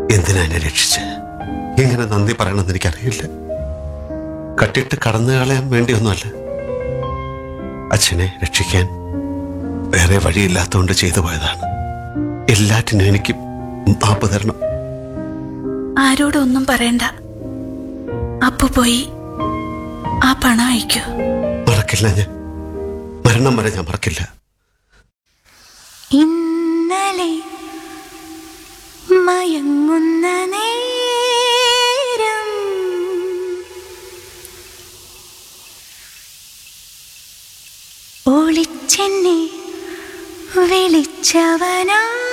എന്തിനാ എന്നെ രക്ഷിച്ച് എങ്ങനെ നന്ദി പറയണമെന്ന് എനിക്കറിയില്ല കട്ടിട്ട് കടന്നു കളയാൻ വേണ്ടിയൊന്നുമല്ല അച്ഛനെ രക്ഷിക്കാൻ വേറെ വഴിയില്ലാത്തതുകൊണ്ട് ചെയ്തു പോയതാണ് എല്ലാറ്റിനും എനിക്ക് മാപ്പ് തരണം ആരോടും ഒന്നും പറയണ്ട അപ്പു പോയി ആ പണം അയക്കൂ മറക്കില്ല ഞാൻ മരണം വരെ ഞാൻ മറക്കില്ല ഇന്നലെ മയങ്ങുന്ന നേരം ഒളിച്ചെന്നെ വിളിച്ചവനാ